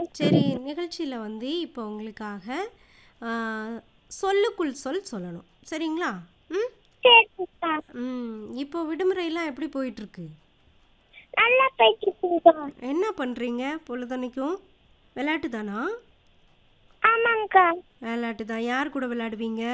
சரி நிகழ்ச்சியில் வந்து இப்போ உங்களுக்காக ஆ, சொல்லுக்குள் சொல் சொல்லணும் சரிங்களா ம் சரிக்கா ம் இப்போ விடுமுறையெல்லாம் எப்படி போயிட்டுருக்கு நல்லா போயிட்டு இருக்குங்கக்கா என்ன பண்ணுறீங்க பொழுதன்னைக்கும் விளையாட்டு தானா ஆமாங்கக்கா விளையாட்டு தான் யார் கூட விளையாடுவீங்க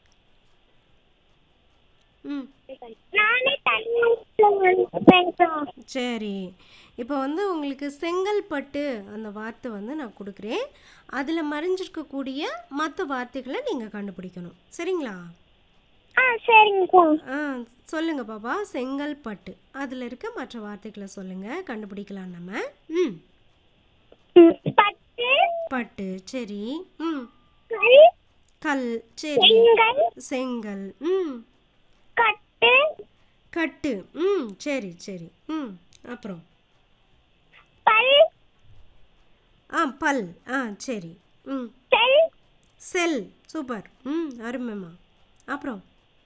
ம் நானே தனியாக சரி இப்போ வந்து உங்களுக்கு செங்கல்பட்டு அந்த வார்த்தை வந்து நான் கொடுக்குறேன் அதில் மறைஞ்சிருக்கக்கூடிய மற்ற வார்த்தைகளை நீங்கள் கண்டுபிடிக்கணும் சரிங்களா ஆ சரிங்கக்கா ஆ சொல்லுங்க பாப்பா செங்கல்பட்டு அதில் இருக்க மற்ற வார்த்தைகளை சொல்லுங்க கண்டுபிடிக்கலாம் நம்ம ம் ம், பட்டு பட்டு சரி ம் கல் கல் சரி செங்கல் செங்கல் ம் கட்டு கட்டு ம் சரி சரி ம் அப்புறம் பல் ஆ பல் ஆ சரி ம் செல் செல் சூப்பர் ம் அருமைம்மா அப்புறம்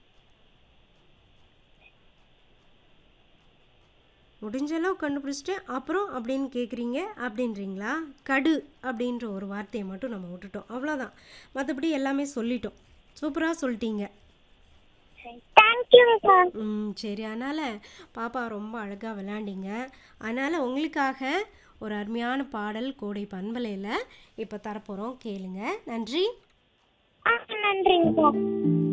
முடிஞ்ச அளவு கண்டுபிடிச்சிட்டேன் அப்புறம் அப்படின்னு கேட்குறீங்க அப்படின்றீங்களா கடு அப்படின்ற ஒரு வார்த்தையை மட்டும் நம்ம விட்டுட்டோம் அவ்வளோதான் மற்றபடி எல்லாமே சொல்லிட்டோம் சூப்பராக சொல்லிட்டீங்க தேங்க்யூங்கக்கா ம் சரி அதனால் பாப்பா ரொம்ப அழகாக விளாண்டிங்க அதனால் உங்களுக்காக ஒரு அருமையான பாடல் கோடை பண்பலையில் இப்போ தரப்போகிறோம் கேளுங்க நன்றி ஆ நன்றிங்கக்கா